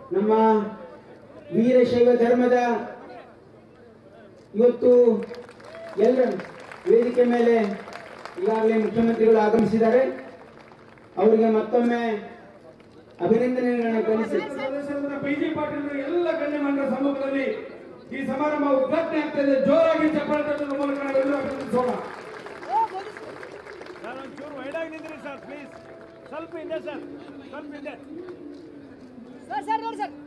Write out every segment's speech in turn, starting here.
ನಮ್ಮ ವೀರಶೈವ ಧರ್ಮದ ಇವತ್ತು ಎಲ್ಲ ವೇದಿಕೆ ಮೇಲೆ ಈಗಾಗಲೇ ಮುಖ್ಯಮಂತ್ರಿಗಳು ಆಗಮಿಸಿದ್ದಾರೆ ಅವರಿಗೆ ಮತ್ತೊಮ್ಮೆ ಅಭಿನಂದನೆಗಳನ್ನು ಕಳಿಸಿ ಸದಸ್ಯರಾದ ಬಿಜಿ ಪಾಟೀಲ್ ಎಲ್ಲ ಗಣ್ಯಮಾನ್ಯರ ಸಮ್ಮುಖದಲ್ಲಿ ಈ ಸಮಾರಂಭ ಉದ್ಘಾಟನೆ ಆಗ್ತದೆ ಜೋರಾಗಿ ಚಪ್ಪಾಳೆ ತಟ್ಟುವ ಮೂಲಕ ನಾವೆಲ್ಲರೂ ಅಭಿನಂದಿಸೋಣ ಸರ್ ಒಂಚೂರು ವೈಡಾಗಿ ನಿಂದ್ರಿ ಸರ್ ಪ್ಲೀಸ್ ಸ್ವಲ್ಪ ಹಿಂದೆ ಸರ್ ಸ್ವಲ್ಪ ಹಿಂದೆ ಸರ್ ಸರ್ ನೋಡಿ ಸರ್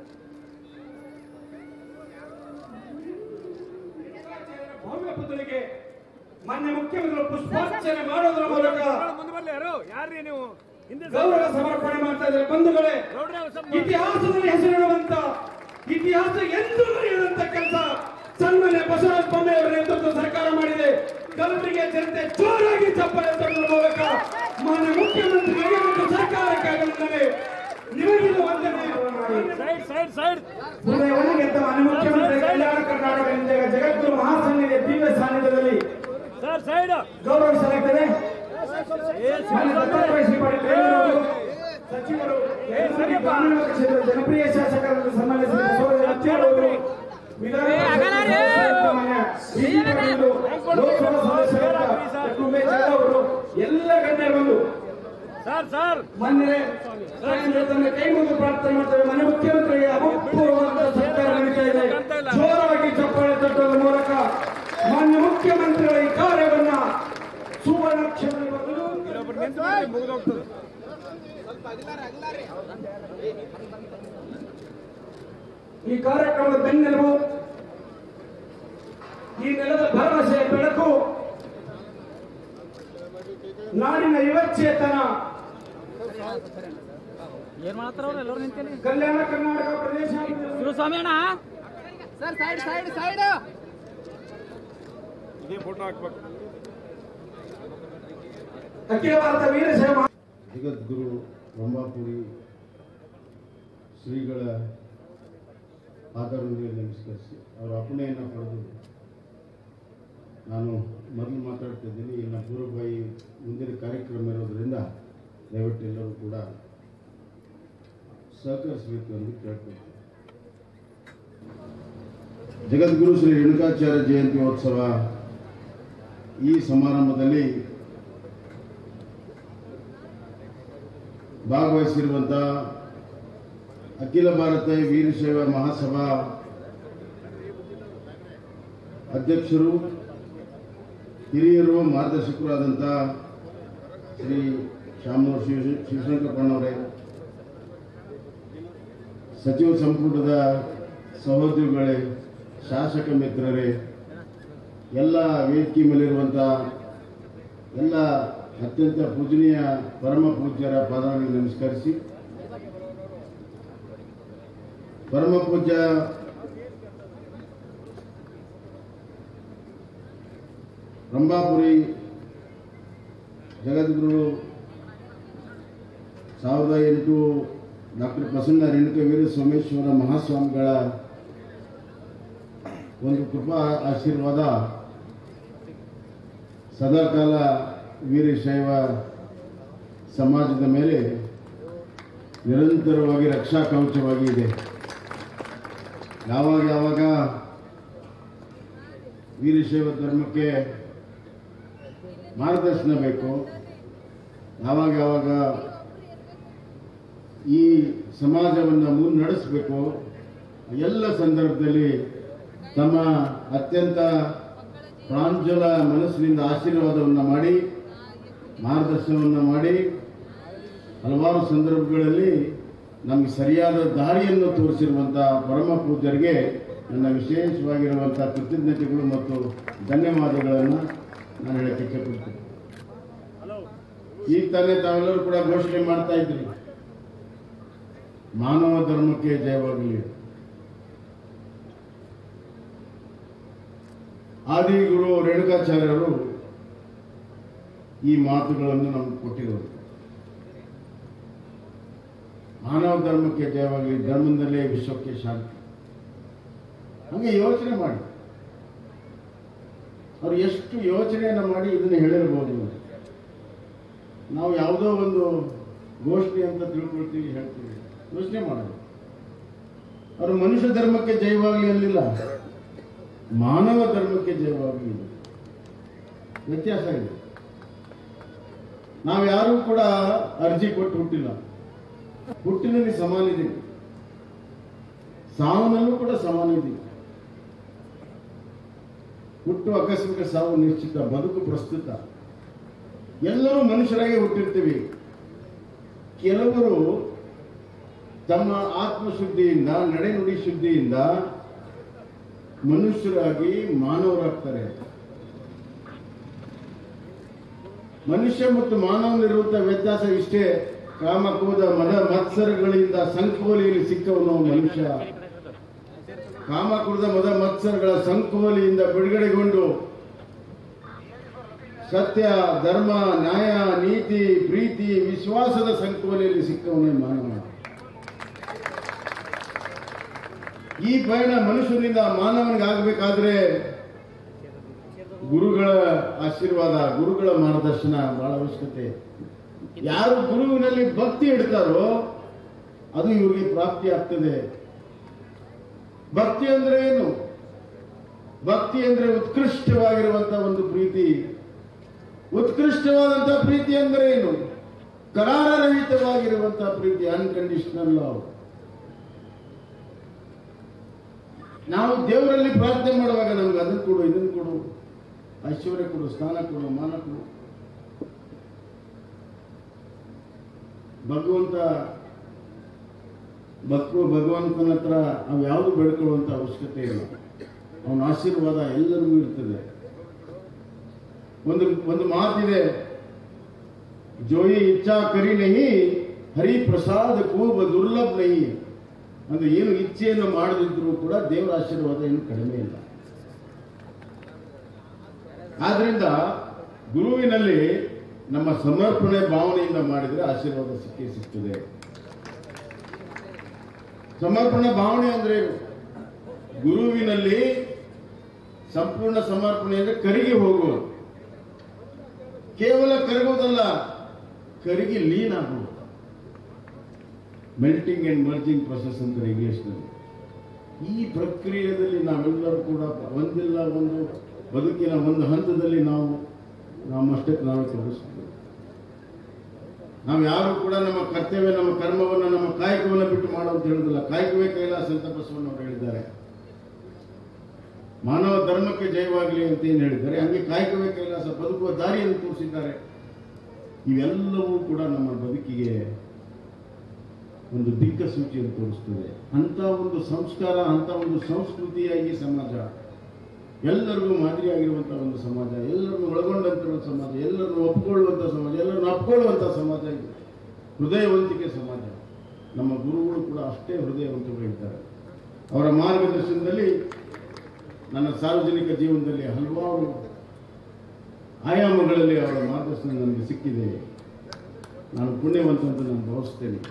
ಭವ್ಯ ಪುತ್ರಿಗೆ ಮಾನ್ಯ ಮುಖ್ಯಮಂತ್ರಿಗಳು ಪುಷ್ಪಾರ್ಚನೆ ಮಾಡೋದ್ರ ಮೂಲಕ ಮುಂದೆ ಬರ್ಲಿ ಯಾರು ಯಾರ್ರಿ ನೀವು ಹಿಂದೆ ಗೌರವ ಸಮರ್ಪಣೆ ಮಾಡ್ತಾ ಇದ್ದಾರೆ ಬಂಧುಗಳೇ ನೋಡ್ರಿ ಅವ್ರು ಸ್ವಲ್ಪ ಇತಿಹಾಸದಲ್ಲಿ ಹೆಸರಿಡುವಂತ ಇತಿಹಾಸ ಎಂದು ನಡೆಯುವಂತ ಕೆಲಸ ಸನ್ಮಾನ್ಯ ಬಸವರಾಜ ಬೊಮ್ಮಾಯಿ ಅವರ ನೇತೃತ್ವ ಸರ್ಕಾರ ಮಾಡಿದೆ ಕಲಬುರಗಿಯ ಜನತೆ ಜೋರಾಗಿ ಚಪ್ಪಾಳೆ ತಟ್ಟುವ ಮೂಲಕ ಮಾನ್ಯ ಮುಖ್ಯಮಂತ್ರಿಗಳಿಗೆ ಮತ್ತು ಸರ್ಕಾರಕ್ಕೆ ಅಭಿನಂದನೆ ನಿಮಗಿದು ವಂದನೆ ಸೈಡ್ ಸೈಡ್ ಸೈಡ್ ಹೃದಯವನ್ನು ಗೆದ್ದ ಮಾನ್ಯ ಮುಖ್ಯಮಂತ್ರಿ ಕಲ್ಯಾಣ ಕರ್ನಾಟಕ ಇಂದಿನ ಜಗದ್ಗುರು ಮಹಾಸನ್ನಿಧಿಯ ದಿವ್ಯ ಸಾನ್ನಿಧ್ಯದಲ್ಲಿ ಸರ್ ಸೈಡ್ ಗೌರವಿಸಲಾಗ್ತದೆ ಏ ಮಾನ್ಯ ದತ್ತಾತ್ರೇಯ ಶ್ರೀ ಪಾಟೀಲ್ ಬೇಲೂರು ಸಚಿವರು ಗ್ರಾಮೀಣ ಕ್ಷೇತ್ರದ ಜನಪ್ರಿಯ ಶಾಸಕರನ್ನು ಸನ್ಮಾನಿಸಿದ ಸೋದರ ಅಚ್ಚೇರ್ ಅವರು ವಿಧಾನ ಪರಿಷತ್ ಮಾನ್ಯ ವಿ. ಪಾಟೀಲ್ ಲೋಕಸಭಾ ಸದಸ್ಯರಾದ ಡಾಕ್ಟರ್ ಉಮೇಶ್ ಜಾಧವ್ ಅವರು ಎಲ್ಲ ಗಣ್ಯರು ಬಂದು ಸರ್ ಸರ್ ಮೊನ್ನೆ ತನ್ನ ಕೈ ಮುಗಿದು ಪ್ರಾರ್ಥನೆ ಮಾಡ್ತೇವೆ ಮನೆ ಮುಖ್ಯಮಂತ್ರಿಗೆ ಅಭೂತಪೂರ್ವವಾದ ಸರ್ಕಾರ ನಡೀತಾ ಇದೆ ಜೋರಾಗಿ ಚಪ್ಪಾಳೆ ತಟ್ಟುವ ಮೂಲಕ ಮಾನ್ಯ ಮುಖ್ಯಮಂತ್ರಿಗಳ ಈ ಕಾರ್ಯವನ್ನ ಸುವರ್ಣಾಕ್ಷರದಲ್ಲಿ ಬರೆದು ಇಲ್ಲೊಬ್ರು ನಿಂತು ಬಿಡ್ರಿ, ಮುಗ್ದು ಹೋಗ್ತದೆ ಈ ಕಾರ್ಯಕ್ರಮದ ಬೆನ್ನೆಲುಬು ಈ ನೆಲದ ಭರವಸೆಯ ಬೆಳಕು ನಾಡಿನ ಯುವಚೇತನ ಏನ್ ಮಾಡ್ತಾರ ಅವ್ರು ಎಲ್ಲರೂ ನಿಂತೇಳಿ ಕಲ್ಯಾಣ ಕರ್ನಾಟಕ ಪ್ರದೇಶ ಗುರುಸ್ವಾಮಿ ಅಣ್ಣ ಸರ್ ಸೈಡ್ ಸೈಡ್ ಸೈಡ್ ಇದೇ ಫೋಟೋ ಹಾಕ್ಬೇಕು ಅಖಿಲ ಭಾರತ ವೀರಶೈವ ಜಗದ್ಗುರು ರಂಭಾಪುರಿ ಶ್ರೀಗಳ ಪಾದರೊಂದಿಗೆ ನಮಸ್ಕರಿಸಿ ಅವರ ಅಪ್ಪಣೆಯನ್ನು ಪಡೆದು ನಾನು ಮೊದಲು ಮಾತಾಡ್ತಾ ಇದ್ದೀನಿ ಇನ್ನು ಪೂರ್ವಭಾವಿ ಮುಂದಿನ ಕಾರ್ಯಕ್ರಮ ಇರೋದರಿಂದ ದಯವಿಟ್ಟು ಎಲ್ಲರೂ ಕೂಡ ಸಹಕರಿಸಬೇಕು ಎಂದು ಕೇಳ್ಕೊಳ್ತೀನಿ ಜಗದ್ಗುರು ಶ್ರೀ ರೇಣುಕಾಚಾರ್ಯ ಜಯಂತ್ಯೋತ್ಸವ ಈ ಸಮಾರಂಭದಲ್ಲಿ ಭಾಗವಹಿಸಿರುವಂಥ ಅಖಿಲ ಭಾರತ ವೀರಶೈವ ಮಹಾಸಭಾ ಅಧ್ಯಕ್ಷರು ಹಿರಿಯರು ಮಾರ್ಗದರ್ಶಕರು ಆದಂಥ ಶ್ರೀ ಶಾಮನೂರು ಶಿವ ಶಿವಶಂಕರಪ್ಪನವರೇ ಸಚಿವ ಸಂಪುಟದ ಸಹೋದ್ಯೋಗಿಗಳೇ ಶಾಸಕ ಮಿತ್ರರೇ ಎಲ್ಲ ವೇದಿಕೆ ಮೇಲಿರುವಂಥ ಎಲ್ಲ ಅತ್ಯಂತ ಪೂಜನೀಯ ಪರಮ ಪೂಜ್ಯರ ಪಾದಗಳಿಗೆ ನಮಸ್ಕರಿಸಿ ಪರಮ ಪೂಜ್ಯ ರಂಭಾಪುರಿ ಜಗದ್ಗುರು ಸಾವಿರದ ಎಂಟು ಡಾಕ್ಟರ್ ಪ್ರಸನ್ನ ರೇಣುಕ ವೀರ ಸೋಮೇಶ್ವರ ಮಹಾಸ್ವಾಮಿಗಳ ಒಂದು ಕೃಪಾ ಆಶೀರ್ವಾದ ಸದಾಕಾಲ ವೀರಶೈವ ಸಮಾಜದ ಮೇಲೆ ನಿರಂತರವಾಗಿ ರಕ್ಷಾ ಕವಚವಾಗಿ ಇದೆ ಯಾವಾಗ ಯಾವಾಗ ವೀರಶೈವ ಧರ್ಮಕ್ಕೆ ಮಾರ್ಗದರ್ಶನ ಬೇಕು ಯಾವಾಗ ಯಾವಾಗ ಈ ಸಮಾಜವನ್ನು ಮುನ್ನಡೆಸಬೇಕು ಎಲ್ಲ ಸಂದರ್ಭದಲ್ಲಿ ತಮ್ಮ ಅತ್ಯಂತ ಪ್ರಾಂಜಲ ಮನಸ್ಸಿನಿಂದ ಆಶೀರ್ವಾದವನ್ನು ಮಾಡಿ ಮಾರ್ಗದರ್ಶನವನ್ನು ಮಾಡಿ ಹಲವಾರು ಸಂದರ್ಭಗಳಲ್ಲಿ ನಮಗೆ ಸರಿಯಾದ ದಾರಿಯನ್ನು ತೋರಿಸಿರುವಂಥ ಪರಮ ಪೂಜ್ಯರಿಗೆ ನನ್ನ ವಿಶೇಷವಾಗಿರುವಂಥ ಕೃತಜ್ಞತೆಗಳು ಮತ್ತು ಧನ್ಯವಾದಗಳನ್ನು ನಾನು ಹೇಳಕ್ಕೆ ಇಚ್ಛೆಪಡ್ತೀನಿ ಈಗ ತಾನೇ ತಾವೆಲ್ಲರೂ ಕೂಡ ಘೋಷಣೆ ಮಾಡ್ತಾ ಇದ್ರಿ ಮಾನವ ಧರ್ಮಕ್ಕೆ ಜಯವಾಗಲಿ ಆದಿಗುರು ರೇಣುಕಾಚಾರ್ಯರು ಈ ಮಾತುಗಳನ್ನು ನಮ್ಗೆ ಕೊಟ್ಟಿರೋರು ಮಾನವ ಧರ್ಮಕ್ಕೆ ಜಯವಾಗಲಿ ಧರ್ಮದಲ್ಲೇ ವಿಶ್ವಕ್ಕೆ ಶಾಂತಿ ಹಂಗೆ ಯೋಚನೆ ಮಾಡಿ ಅವ್ರು ಎಷ್ಟು ಯೋಚನೆಯನ್ನು ಮಾಡಿ ಇದನ್ನು ಹೇಳಿರ್ಬೋದು ನಾವು ಯಾವುದೋ ಒಂದು ಘೋಷಣೆ ಅಂತ ತಿಳ್ಕೊಳ್ತೀವಿ ಹೇಳ್ತೀವಿ ಯೋಚನೆ ಮಾಡೋದು ಅವರು ಮನುಷ್ಯ ಧರ್ಮಕ್ಕೆ ಜಯವಾಗಲಿ ಅಲ್ಲಿಲ್ಲ ಮಾನವ ಧರ್ಮಕ್ಕೆ ಜಯವಾಗಲಿ ಇದೆ. ವ್ಯತ್ಯಾಸ ಇದೆ ನಾವು ಯಾರೂ ಕೂಡ ಅರ್ಜಿ ಕೊಟ್ಟು ಹುಟ್ಟಿಲ್ಲ ಹುಟ್ಟಿನಲ್ಲಿ ಸಮಾನ ಇದ್ದೀವಿ ಸಾವನಲ್ಲೂ ಕೂಡ ಸಮಾನ ಇದ್ದೀವಿ ಹುಟ್ಟು ಆಕಸ್ಮಿಕ ಸಾವು ನಿಶ್ಚಿತ ಬದುಕು ಪ್ರಸ್ತುತ ಎಲ್ಲರೂ ಮನುಷ್ಯರಾಗಿ ಹುಟ್ಟಿರ್ತೀವಿ ಕೆಲವರು ತಮ್ಮ ಆತ್ಮಶುದ್ಧಿಯಿಂದ ನಡೆನುಡಿ ಶುದ್ಧಿಯಿಂದ ಮನುಷ್ಯರಾಗಿ ಮಾನವರಾಗ್ತಾರೆ ಮನುಷ್ಯ ಮತ್ತು ಮಾನವನಿರುವಂತಹ ವ್ಯತ್ಯಾಸ ಇಷ್ಟೇ ಕಾಮ ಕ್ರೋಧ ಮದ ಮತ್ಸರಗಳಿಂದ ಸಂಕೋಲಿಯಲ್ಲಿ ಸಿಕ್ಕವನು ಮನುಷ್ಯ ಕಾಮ ಕ್ರೋಧ ಮದ ಮತ್ಸರಗಳ ಸಂಕೋಲಿಯಿಂದ ಬಿಡುಗಡೆಗೊಂಡು ಸತ್ಯ ಧರ್ಮ ನ್ಯಾಯ ನೀತಿ ಪ್ರೀತಿ ವಿಶ್ವಾಸದ ಸಂಕೋಲೆಯಲ್ಲಿ ಸಿಕ್ಕವನೇ ಮಾನವ ಈ ಪಯಣ ಮನುಷ್ಯನಿಂದ ಮಾನವನಿಗೆ ಆಗಬೇಕಾದ್ರೆ ಗುರುಗಳ ಆಶೀರ್ವಾದ ಗುರುಗಳ ಮಾರ್ಗದರ್ಶನ ಬಹಳ ಅವಶ್ಯಕತೆ ಯಾರು ಗುರುವಿನಲ್ಲಿ ಭಕ್ತಿ ಇಡ್ತಾರೋ ಅದು ಇವರಿಗೆ ಪ್ರಾಪ್ತಿ ಆಗ್ತದೆ ಭಕ್ತಿ ಅಂದ್ರೆ ಏನು ಭಕ್ತಿ ಅಂದ್ರೆ ಉತ್ಕೃಷ್ಟವಾಗಿರುವಂತಹ ಒಂದು ಪ್ರೀತಿ ಉತ್ಕೃಷ್ಟವಾದಂತಹ ಪ್ರೀತಿ ಅಂದ್ರೆ ಏನು ಕರಾರರಹಿತವಾಗಿರುವಂತಹ ಪ್ರೀತಿ ಅನ್ಕಂಡೀಷನಲ್ ಲವ್ ನಾವು ದೇವರಲ್ಲಿ ಪ್ರಾರ್ಥನೆ ಮಾಡುವಾಗ ನಮ್ಗೆ ಅದನ್ನು ಕೊಡು ಇದನ್ನು ಕೊಡು ಐಶ್ವರ್ಯ ಕೊಡು ಸ್ಥಾನ ಕೊಡು ಮಾನ ಕೊಡು ಭಗವಂತ ಭಕ್ತರು ಭಗವಂತನ ಹತ್ರ ನಾವು ಯಾವುದು ಬೇಡ್ಕೊಳ್ಳುವಂತ ಅವಶ್ಯಕತೆ ಇಲ್ಲ ಅವನ ಆಶೀರ್ವಾದ ಎಲ್ಲರಿಗೂ ಇರ್ತದೆ ಒಂದು ಒಂದು ಮಾತಿದೆ ಜೋಯಿ ಇಚ್ಛಾ ಕರಿ ನಹಿ ಹರಿ ಪ್ರಸಾದ ಕೂಬ ದುರ್ಲಭ ನಹಿ ಅಂದ್ರೆ ಏನು ಇಚ್ಛೆಯನ್ನು ಮಾಡದಿದ್ರು ಕೂಡ ದೇವರ ಆಶೀರ್ವಾದ ಏನು ಕಡಿಮೆ ಇಲ್ಲ ಆದ್ರಿಂದ ಗುರುವಿನಲ್ಲಿ ನಮ್ಮ ಸಮರ್ಪಣೆ ಭಾವನೆಯಿಂದ ಮಾಡಿದ್ರೆ ಆಶೀರ್ವಾದ ಸಿಕ್ಕೇ ಸಿಗ್ತದೆ ಸಮರ್ಪಣೆ ಭಾವನೆ ಅಂದ್ರೆ ಏನು? ಗುರುವಿನಲ್ಲಿ ಸಂಪೂರ್ಣ ಸಮರ್ಪಣೆ ಅಂದ್ರೆ ಕರಿಗೆ ಹೋಗುವುದು ಕೇವಲ ಕರಗೋದಲ್ಲ ಕರಿಗೆ ಲೀನ್ ಆಗುವುದು ಮೆಲ್ಟಿಂಗ್ ಅಂಡ್ ಮರ್ಜಿಂಗ್ ಪ್ರೊಸೆಸ್ ಅಂತಾರೆ ಇಂಗ್ಲಿಷ್ನಲ್ಲಿ ಈ ಪ್ರಕ್ರಿಯೆಯಲ್ಲಿ ನಾವೆಲ್ಲರೂ ಕೂಡ ಒಂದಿಲ್ಲ ಒಂದು ಬದುಕಿನ ಒಂದು ಹಂತದಲ್ಲಿ ನಾವು ನಮ್ಮಷ್ಟಕ್ಕೆ ನಾವೇ ತೋರಿಸ್ತೀವಿ ನಾವು ಯಾರು ಕೂಡ ನಮ್ಮ ಕರ್ತವ್ಯ ನಮ್ಮ ಕರ್ಮವನ್ನು ನಮ್ಮ ಕಾಯಕವನ್ನು ಬಿಟ್ಟು ಮಾಡೋ ಅಂತ ಹೇಳುದಿಲ್ಲ ಕಾಯಕವೇ ಕೈಲಾಸ ಅಂತ ಬಸವಣ್ಣವರು ಹೇಳಿದ್ದಾರೆ ಮಾನವ ಧರ್ಮಕ್ಕೆ ಜಯವಾಗಲಿ ಅಂತ ಏನು ಹೇಳಿದ್ದಾರೆ ಹಂಗೆ ಕಾಯಕವೇ ಕೈಲಾಸ ಬದುಕುವ ದಾರಿಯನ್ನು ತೋರಿಸಿದ್ದಾರೆ ಇವೆಲ್ಲವೂ ಕೂಡ ನಮ್ಮ ಬದುಕಿಗೆ ಒಂದು ದಿಕ್ಕಸೂಚಿಯನ್ನು ತೋರಿಸ್ತದೆ ಅಂತ ಒಂದು ಸಂಸ್ಕಾರ ಅಂತ ಒಂದು ಸಂಸ್ಕೃತಿಯ ಈ ಸಮಾಜ ಎಲ್ಲರಿಗೂ ಮಾದರಿಯಾಗಿರುವಂತಹ ಒಂದು ಸಮಾಜ ಎಲ್ಲರನ್ನು ಒಳಗೊಂಡಂತ ಒಂದು ಸಮಾಜ ಎಲ್ಲರನ್ನು ಒಪ್ಪಿಕೊಳ್ಳುವಂಥ ಸಮಾಜ ಎಲ್ಲರನ್ನು ಅಪ್ಕೊಳ್ಳುವಂಥ ಸಮಾಜ ಇದು ಹೃದಯವಂತಿಕೆ ಸಮಾಜ ನಮ್ಮ ಗುರುಗಳು ಕೂಡ ಅಷ್ಟೇ ಹೃದಯವಂತಗಳಿದ್ದಾರೆ ಅವರ ಮಾರ್ಗದರ್ಶನದಲ್ಲಿ ನನ್ನ ಸಾರ್ವಜನಿಕ ಜೀವನದಲ್ಲಿ ಹಲವಾರು ಆಯಾಮಗಳಲ್ಲಿ ಅವರ ಮಾರ್ಗದರ್ಶನ ನನಗೆ ಸಿಕ್ಕಿದೆ ನಾನು ಪುಣ್ಯವಂತ ಅಂತ ನಾನು ಭಾವಿಸ್ತೇನೆ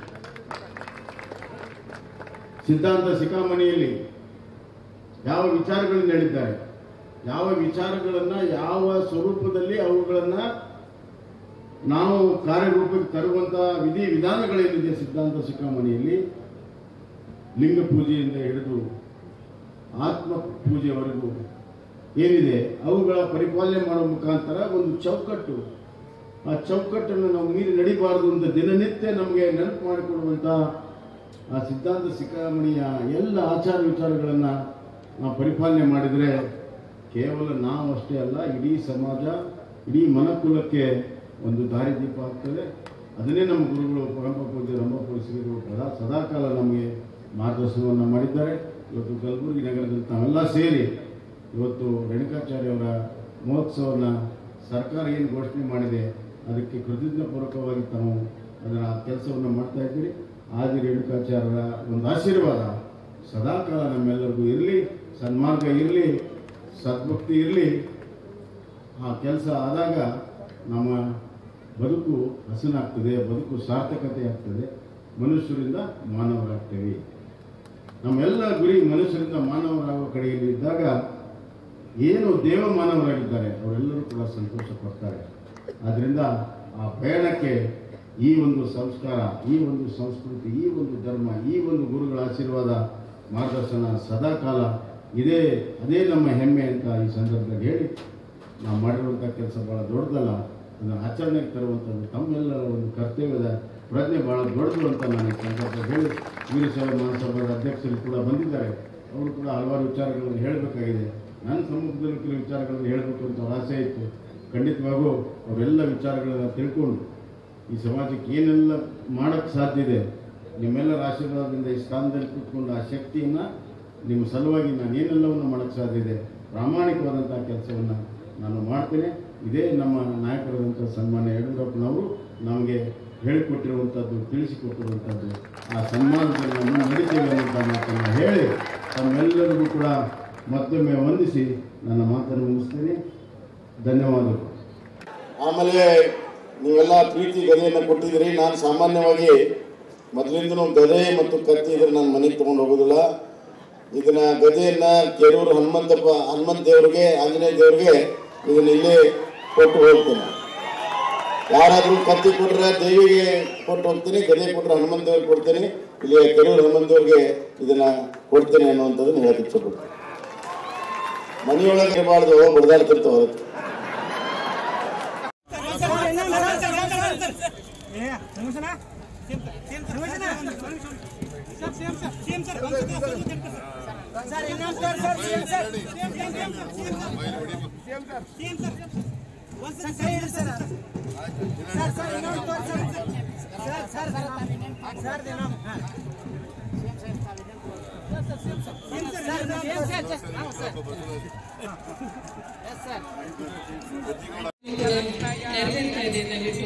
ಸಿದ್ಧಾಂತ ಶಿಖಾಮಣಿಯಲ್ಲಿ ಯಾವ ವಿಚಾರಗಳನ್ನು ಹೇಳಿದ್ದಾರೆ ಯಾವ ವಿಚಾರಗಳನ್ನ ಯಾವ ಸ್ವರೂಪದಲ್ಲಿ ಅವುಗಳನ್ನ ನಾವು ಕಾರ್ಯರೂಪಕ್ಕೆ ತರುವಂತ ವಿಧಿ ವಿಧಾನಗಳೇನಿದೆ ಸಿದ್ಧಾಂತ ಶಿಖಾಮಣಿಯಲ್ಲಿ ಲಿಂಗ ಪೂಜೆಯಿಂದ ಹಿಡಿದು ಆತ್ಮ ಪೂಜೆವರೆಗೂ ಏನಿದೆ ಅವುಗಳ ಪರಿಪಾಲನೆ ಮಾಡುವ ಮುಖಾಂತರ ಒಂದು ಚೌಕಟ್ಟು ಆ ಚೌಕಟ್ಟನ್ನು ನಾವು ಮೀರಿ ನಡಿಬಾರದು ಅಂತ ದಿನನಿತ್ಯ ನಮಗೆ ನೆನಪು ಮಾಡಿಕೊಡುವಂತ ಆ ಸಿದ್ಧಾಂತ ಶಿಖಾಮಣಿಯ ಎಲ್ಲ ಆಚಾರ ವಿಚಾರಗಳನ್ನು ನಾವು ಪರಿಪಾಲನೆ ಮಾಡಿದರೆ ಕೇವಲ ನಾವು ಅಷ್ಟೇ ಅಲ್ಲ ಇಡೀ ಸಮಾಜ ಇಡೀ ಮನಕುಲಕ್ಕೆ ಒಂದು ದಾರಿದೀಪ ಆಗ್ತದೆ ಅದನ್ನೇ ನಮ್ಮ ಗುರುಗಳು ಪರಂಪ ಪೂಜ್ಯ ರಂಭ ಪುಲಿಸಿದರು ಸದಾ ಸದಾಕಾಲ ನಮಗೆ ಮಾರ್ಗದರ್ಶನವನ್ನು ಮಾಡಿದ್ದಾರೆ ಇವತ್ತು ಕಲಬುರಗಿ ನಗರದಲ್ಲಿ ತಾವೆಲ್ಲ ಸೇರಿ ಇವತ್ತು ರೇಣುಕಾಚಾರ್ಯವರ ಮಹೋತ್ಸವವನ್ನು ಸರ್ಕಾರ ಏನು ಘೋಷಣೆ ಮಾಡಿದೆ ಅದಕ್ಕೆ ಕೃತಜ್ಞಪೂರ್ವಕವಾಗಿ ತಾವು ಅದರ ಕೆಲಸವನ್ನು ಮಾಡ್ತಾ ಇದ್ದೀರಿ ಆದಿ ರೇಣುಕಾಚಾರ್ಯರ ಒಂದು ಆಶೀರ್ವಾದ ಸದಾಕಾಲ ನಮ್ಮೆಲ್ಲರಿಗೂ ಇರಲಿ ಸನ್ಮಾರ್ಗ ಇರಲಿ ಸದ್ಭಕ್ತಿ ಇರಲಿ ಆ ಕೆಲಸ ಆದಾಗ ನಮ್ಮ ಬದುಕು ಹಸನಾಗ್ತದೆ ಬದುಕು ಸಾರ್ಥಕತೆ ಆಗ್ತದೆ ಮನುಷ್ಯರಿಂದ ಮಾನವರಾಗ್ತೇವೆ ನಮ್ಮೆಲ್ಲ ಗುರಿ ಮನುಷ್ಯರಿಂದ ಮಾನವರಾಗುವ ಕಡೆಯಲ್ಲಿ ಇದ್ದಾಗ ಏನು ದೇವ ಮಾನವರಾಗಿದ್ದಾರೆ ಅವರೆಲ್ಲರೂ ಕೂಡ ಸಂತೋಷ ಪಡ್ತಾರೆ ಆದ್ರಿಂದ ಆ ಪ್ರಯಾಣಕ್ಕೆ ಈ ಒಂದು ಸಂಸ್ಕಾರ ಈ ಒಂದು ಸಂಸ್ಕೃತಿ ಈ ಒಂದು ಧರ್ಮ ಈ ಒಂದು ಗುರುಗಳ ಆಶೀರ್ವಾದ ಮಾರ್ಗದರ್ಶನ ಸದಾ ಕಾಲ ಇದೇ ಅದೇ ನಮ್ಮ ಹೆಮ್ಮೆ ಅಂತ ಈ ಸಂದರ್ಭದಲ್ಲಿ ಹೇಳಿ ನಾವು ಮಾಡಿರುವಂಥ ಕೆಲಸ ಭಾಳ ದೊಡ್ಡದಲ್ಲ ಅದನ್ನು ಆಚರಣೆಗೆ ತರುವಂಥದ್ದು ತಮ್ಮೆಲ್ಲರ ಒಂದು ಕರ್ತವ್ಯದ ಪ್ರಜ್ಞೆ ಭಾಳ ದೊಡ್ಡದು ಅಂತ ನಾನು ಈ ಸಂದರ್ಭದಲ್ಲಿ ಹೇಳಿ ವೀರಶೈವ ಮಹಾಸಭಾದ ಅಧ್ಯಕ್ಷರು ಕೂಡ ಬಂದಿದ್ದಾರೆ ಅವರು ಕೂಡ ಹಲವಾರು ವಿಚಾರಗಳನ್ನು ಹೇಳಬೇಕಾಗಿದೆ ನನ್ನ ಸಮ್ಮುಖದಲ್ಲಿ ಕೆಲವು ವಿಚಾರಗಳನ್ನು ಹೇಳಬೇಕು ಅಂತ ಅವ್ರ ಆಸೆ ಇತ್ತು ಖಂಡಿತವಾಗೂ ಅವರೆಲ್ಲ ವಿಚಾರಗಳನ್ನು ತಿಳ್ಕೊಂಡು ಈ ಸಮಾಜಕ್ಕೆ ಏನೆಲ್ಲ ಮಾಡೋಕ್ಕೆ ಸಾಧ್ಯ ಇದೆ ನಿಮ್ಮೆಲ್ಲರ ಆಶೀರ್ವಾದದಿಂದ ಈ ಸ್ಥಾನದಲ್ಲಿ ಕೂತ್ಕೊಂಡು ಆ ಶಕ್ತಿಯನ್ನು ನಿಮ್ಮ ಸಲುವಾಗಿ ನಾನು ಏನೆಲ್ಲವನ್ನು ಮಾಡೋಕ್ಕೆ ಸಾಧ್ಯ ಇದೆ ಪ್ರಾಮಾಣಿಕವಾದಂಥ ಕೆಲಸವನ್ನು ನಾನು ಮಾಡ್ತೇನೆ ಇದೇ ನಮ್ಮ ನಾಯಕರಾದಂಥ ಸನ್ಮಾನ್ಯ ಯಡಿಯೂರಪ್ಪನವರು ನಮಗೆ ಹೇಳಿಕೊಟ್ಟಿರುವಂಥದ್ದು ತಿಳಿಸಿಕೊಟ್ಟಿರುವಂಥದ್ದು ಆ ಸನ್ಮಾನದಲ್ಲಿ ನಾವು ನಡೀತೇವೆ ಅನ್ನುವಂಥ ಮಾತನ್ನು ಹೇಳಿ ತಮ್ಮೆಲ್ಲರಿಗೂ ಕೂಡ ಮತ್ತೊಮ್ಮೆ ವಂದಿಸಿ ನನ್ನ ಮಾತನ್ನು ಮುಗಿಸ್ತೇನೆ ಧನ್ಯವಾದಗಳು ಆಮೇಲೆ ನೀವೆಲ್ಲ ಪ್ರೀತಿ ಗದೆಯನ್ನು ಕೊಟ್ಟಿದ್ದೀರಿ ನಾನು ಸಾಮಾನ್ಯವಾಗಿ ಮೊದಲಿಂದನೂ ಗದೆ ಮತ್ತು ಕತ್ತಿ ಇದ್ರೆ ನಾನು ಮನೆಗೆ ತೊಗೊಂಡು ಹೋಗೋದಿಲ್ಲ ಇದನ್ನ ಗದೆಯನ್ನ ಕೆರೂರು ಹನುಮಂತಪ್ಪ ಹನುಮಂತ ದೇವರಿಗೆ ಆಂಜನೇಯ ದೇವರಿಗೆ ಇದನ್ನ ಇಲ್ಲೇ ಕೊಟ್ಟು ಹೋಗ್ತೇನೆ ಯಾರಾದರೂ ಕತ್ತಿ ಕೊಟ್ಟರೆ ದೇವಿಗೆ ಕೊಟ್ಟು ಹೋಗ್ತೀನಿ ಗದೆ ಕೊಟ್ಟರೆ ಹನುಮಂತ ದೇವ್ರಿಗೆ ಕೊಡ್ತೀನಿ ಇಲ್ಲಿ ಕೆರೂರು ಹನುಮಂತ ದೇವ್ರಿಗೆ ಇದನ್ನ ಕೊಡ್ತೇನೆ ಅನ್ನುವಂಥದ್ದನ್ನ ಹೇಳಕ್ಕೆ ಇಷ್ಟಪಡ್ತೀನಿ ಮನೆಯೊಳಗೆ ಇರಬಾರ್ದು ಬಡ್ದಾಡ್ತಿರ್ತಾವ ಹೊರತು ನೆರವೇರ್ತಾ ಇದೆ ದಯವಿಟ್ಟು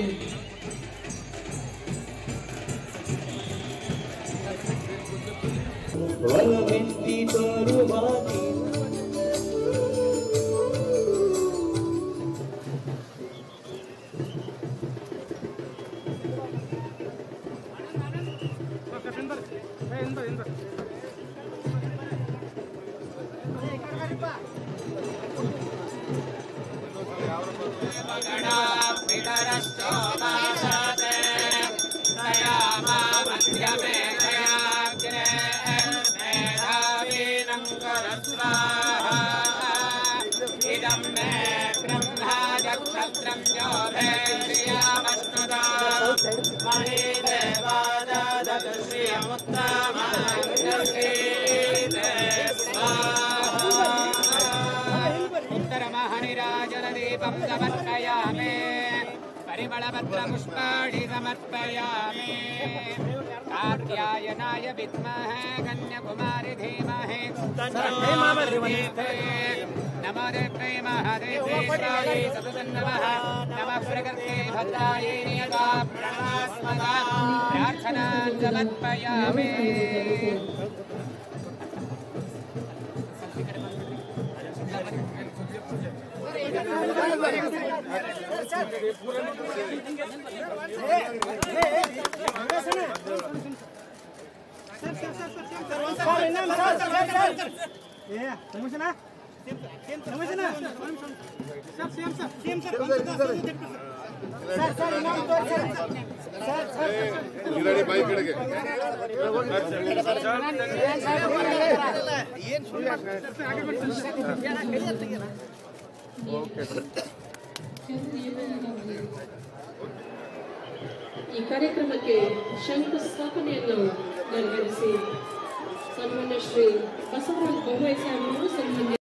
उत्तरमहनिराजनदीपं समर्पयामि परिमलपत्रपुष्पाणि समर्पयामि कार्त्यायनाय विद्महे कन्याकुमारि धीमहि नमो देव्यै महादेव्यै सततं नमः नमः प्रकृते भद्रायै नियता प्रणस्मदा प्रार्थनां समर्पयामि ಈ ಕಾರ್ಯಕ್ರಮಕ್ಕೆ ಶಂಕುಸ್ಥಾಪನೆಯನ್ನು ನೆರವೇರಿಸಿ ಸನ್ಮಾನ್ಯ ಶ್ರೀ ಬಸವರಾಜ್ ಬೊಮ್ಮಾಯಿ ಸಾಹೇಬರು ಸನ್ಮಾನ್ಯ